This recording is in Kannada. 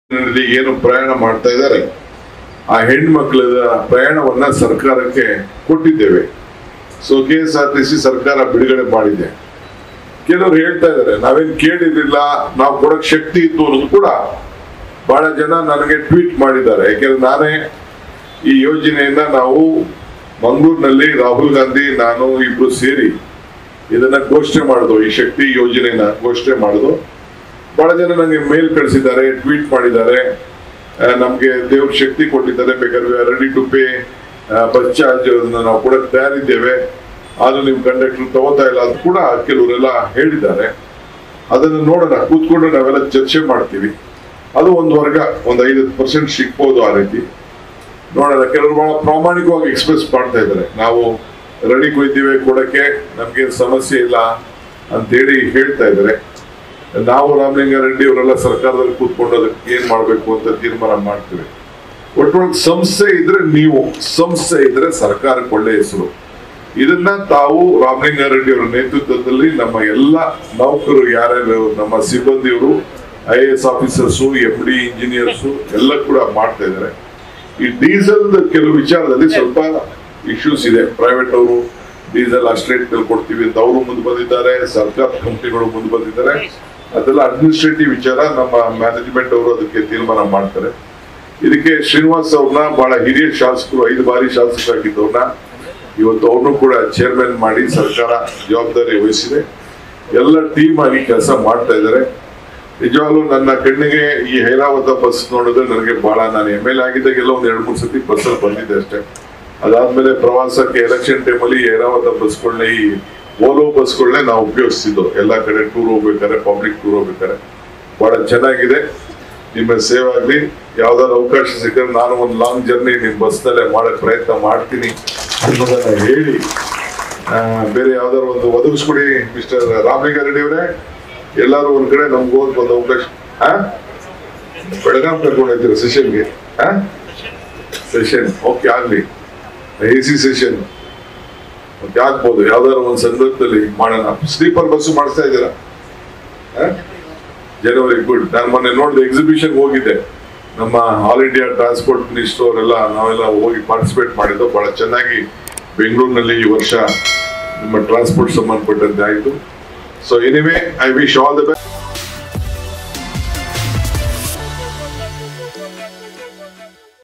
ನಲ್ಲಿ ಏನು ಪ್ರಯಾಣ ಮಾಡ್ತಾ ಇದ್ದಾರೆ ಆ ಹೆಣ್ಮಕ್ಳ ಪ್ರಯಾಣವನ್ನ ಸರ್ಕಾರಕ್ಕೆ ಕೊಟ್ಟಿದ್ದೇವೆ so K S R T C ಸರ್ಕಾರ ಬಿಡುಗಡೆ ಮಾಡಿದೆ ಕೆಲವರು ಹೇಳ್ತಾ ಇದ್ದಾರೆ ನಾವೇನ್ ಕೇಳಿರ್ಲಿಲ್ಲ ನಾವು ಕೊಡಕ್ ಶಕ್ತಿ ಇತ್ತು ಅನ್ನೋದು ಕೂಡ ಬಹಳ ಜನ ನನಗೆ ಟ್ವೀಟ್ ಮಾಡಿದ್ದಾರೆ ಯಾಕೆಂದ್ರೆ ನಾನೇ ಈ ಯೋಜನೆಯನ್ನ ನಾವು ಮಂಗಳೂರಿನಲ್ಲಿ ರಾಹುಲ್ ಗಾಂಧಿ ನಾನು ಇಬ್ರು ಸೇರಿ ಇದನ್ನ ಘೋಷಣೆ ಮಾಡಿದ್ವು ಈ ಶಕ್ತಿ ಯೋಜನೆನ ಘೋಷಣೆ ಮಾಡಿದ್ವು ಬಹಳ ಜನ ನನಗೆ ಮೇಲ್ ಕಳಿಸಿದ್ದಾರೆ ಟ್ವೀಟ್ ಮಾಡಿದ್ದಾರೆ ಆ, ನಮ್ಗೆ ದೇವ್ರ ಶಕ್ತಿ ಕೊಟ್ಟಿದ್ದಾರೆ ಬೇಕಾದ್ರೆ ready to pay bus charge ನಾವು ಕೊಡಕ್ ತಯಾರಿದ್ದೇವೆ ಆದ್ರೂ ನಿಮ್ ಕಂಡಕ್ಟರ್ ತಗೋತಾ ಇಲ್ಲ ಅದು ಕೂಡ ಕೆಲವರೆಲ್ಲ ಹೇಳಿದ್ದಾರೆ ಅದನ್ನು ನೋಡೋಣ ಕೂತ್ಕೊಂಡು ನಾವೆಲ್ಲ ಚರ್ಚೆ ಮಾಡ್ತೀವಿ ಅದು ಒಂದು ವರ್ಗ ಒಂದು ಐದು ಪರ್ಸೆಂಟ್ ಸಿಗ್ಬೋದು ಆ ರೀತಿ ನೋಡೋಣ ಕೆಲವರು ಬಹಳ ಪ್ರಾಮಾಣಿಕವಾಗಿ ಎಕ್ಸ್ಪ್ರೆಸ್ ಮಾಡ್ತಾ ಇದ್ದಾರೆ ನಾವು ರೆಡಿ ಕೊಯ್ತೀವಿ ಕೊಡಕ್ಕೆ ನಮ್ಗೆ ಸಮಸ್ಯೆ ಇಲ್ಲ ಅಂತೇಳಿ ಹೇಳ್ತಾ ಇದ್ದಾರೆ ನಾವು ರಾಮಲಿಂಗಾರೆಡ್ಡಿ ಅವರೆಲ್ಲ ಸರ್ಕಾರದಲ್ಲಿ ಕೂತ್ಕೊಂಡು ಅದಕ್ಕೆ ಏನ್ ಮಾಡ್ಬೇಕು ಅಂತ ತೀರ್ಮಾನ ಮಾಡ್ತೀವಿ ಒಟ್ಟೊಳಗೆ ಸಂಸ್ಥೆ ಇದ್ರೆ ನೀವು ಸಂಸ್ಥೆ ಇದ್ರೆ ಸರ್ಕಾರಕ್ಕೆ ಒಳ್ಳೆ ಹೆಸರು ಇದನ್ನ ತಾವು ರಾಮಲಿಂಗಾರೆಡ್ಡಿ ಅವರ ನೇತೃತ್ವದಲ್ಲಿ ನಮ್ಮ ಎಲ್ಲ ನೌಕರು ಯಾರ್ಯಾರು ನಮ್ಮ ಸಿಬ್ಬಂದಿಯವರು I A S officers M D engineers ಎಲ್ಲ ಕೂಡ ಮಾಡ್ತಾ ಇದ್ದಾರೆ ಈ ಡೀಸೆಲ್ ಕೆಲವು ವಿಚಾರದಲ್ಲಿ ಸ್ವಲ್ಪ ಇಶ್ಯೂಸ್ ಇದೆ ಪ್ರೈವೇಟ್ ಅವರು ಡೀಸೆಲ್ ಅಷ್ಟು ರೇಟ್ ನಲ್ಲಿ ಕೊಡ್ತೀವಿ ಅಂತ ಅವರು ಮುಂದೆ ಬಂದಿದ್ದಾರೆ ಸರ್ಕಾರ ಕಂಪನಿಗಳು ಮುಂದೆ ಬಂದಿದ್ದಾರೆ ಅದೆಲ್ಲ ಅಡ್ಮಿನಿಸ್ಟ್ರೇಟಿವ್ ವಿಚಾರ ನಮ್ಮ ಮ್ಯಾನೇಜ್ಮೆಂಟ್ ಅವರು ಅದಕ್ಕೆ ತೀರ್ಮಾನ ಮಾಡ್ತಾರೆ ಇದಕ್ಕೆ ಶ್ರೀನಿವಾಸ್ ಅವ್ರನ್ನ ಬಹಳ ಹಿರಿಯ ಶಾಸಕರು ಐದು ಬಾರಿ ಶಾಸಕರಾಗಿದ್ದವ್ರನ್ನ ಇವತ್ತು ಅವ್ರನ್ನು ಕೂಡ ಚೇರ್ಮನ್ ಮಾಡಿ ಸರ್ಕಾರ ಜವಾಬ್ದಾರಿ ವಹಿಸಿದೆ ಎಲ್ಲ ಟೀಮ್ ಆಗಿ ಕೆಲಸ ಮಾಡ್ತಾ ಇದ್ದಾರೆ ನಿಜವಾಗ್ಲೂ ನನ್ನ ಕಣ್ಣಿಗೆ ಈ ಐರಾವತ ಬಸ್ ನೋಡಿದ್ರೆ ನನಗೆ ಬಹಳ ನಾನು ಎಮ್ ಎಲ್ ಆಗಿದ್ದಾಗೆಲ್ಲ ಒಂದ್ ಎರಡು ಮೂರು ಸತಿ ಬಸ್ಸಲ್ಲಿ ಬಂದಿದ್ದೆ ಅಷ್ಟೇ ಅದಾದ್ಮೇಲೆ ಪ್ರವಾಸಕ್ಕೆ ಎಲೆಕ್ಷನ್ ಟೈಮಲ್ಲಿ ಐರಾವತ ಬಸ್ಗಳನ್ನ ಈ ಓಲೋ ಬಸ್ಗಳನ್ನೇ ನಾವು ಉಪಯೋಗಿಸ್ತಿದ್ದೋ ಎಲ್ಲ ಕಡೆ ಟೂರ್ ಹೋಗ್ಬೇಕಾದ್ರೆ ಪಬ್ಲಿಕ್ ಟೂರ್ ಹೋಗ್ಬೇಕಾದ್ರೆ ಬಹಳ ಚೆನ್ನಾಗಿದೆ ನಿಮ್ಮ ಸೇವೆ ಆಗ್ಲಿ ಯಾವ್ದಾದ್ರು ಅವಕಾಶ ಸಿಕ್ಕರೆ ನಾನು ಒಂದು ಲಾಂಗ್ ಜರ್ನಿ ನಿಮ್ ಬಸ್ನಲ್ಲೇ ಮಾಡಕ್ ಪ್ರಯತ್ನ ಮಾಡ್ತೀನಿ ಅನ್ನೋದನ್ನ ಹೇಳಿ ಆ, ಬೇರೆ ಯಾವ್ದಾದ್ರು ಒಂದು ಒದಗಿಸ್ಕೊಡಿ ಮಿಸ್ಟರ್ ರಾಮಲಿಂಗಾರೆಡ್ಡಿ ಅವರೇ ಎಲ್ಲಾರು ಒಂದ್ ಕಡೆ ನಮ್ಗೆ ಹೋಗ್ ಒಂದು ಅವಕಾಶ ಹಾ ಬೆಳಗಾಂ ಕರ್ಕೊಂಡು ಹೋಗ್ತೀರಾ ಸೆಷನ್ಗೆ ಹಾ ಸೆಷನ್ ಓಕೆ ಆಗ್ಲಿ ಎ ಸಿ ಸೆಷನ್ ಓಕೆ ಆಗ್ಬೋದು ಯಾವ್ದಾದ್ರು ಒಂದು ಸಂದರ್ಭದಲ್ಲಿ ಮಾಡೋಣ ಸ್ಲೀಪರ್ ಬಸ್ ಮಾಡಿಸ್ತಾ ಇದ್ದೀರಾ ಹಾ? ಜನವರಿ ಗುಡ್ ನಾನು ಮೊನ್ನೆ ನೋಡಿದೆ ಎಕ್ಸಿಬಿಷನ್ ಹೋಗಿದ್ದೆ ನಮ್ಮ ಆಲ್ ಇಂಡಿಯಾ ಟ್ರಾನ್ಸ್ಪೋರ್ಟ್ ಮಿನಿಸ್ಟರ್ ಅವರೆಲ್ಲ ನಾವೆಲ್ಲ ಹೋಗಿ ಪಾರ್ಟಿಸಿಪೇಟ್ ಮಾಡಿದ್ದು ಬಹಳ ಚೆನ್ನಾಗಿ ಬೆಂಗಳೂರಿನಲ್ಲಿ ಈ ವರ್ಷ ನಿಮ್ಮ ಟ್ರಾನ್ಸ್ಪೋರ್ಟ್ ಸಂಬಂಧಪಟ್ಟಂತೆ ಆಯಿತು so anyway I wish all the best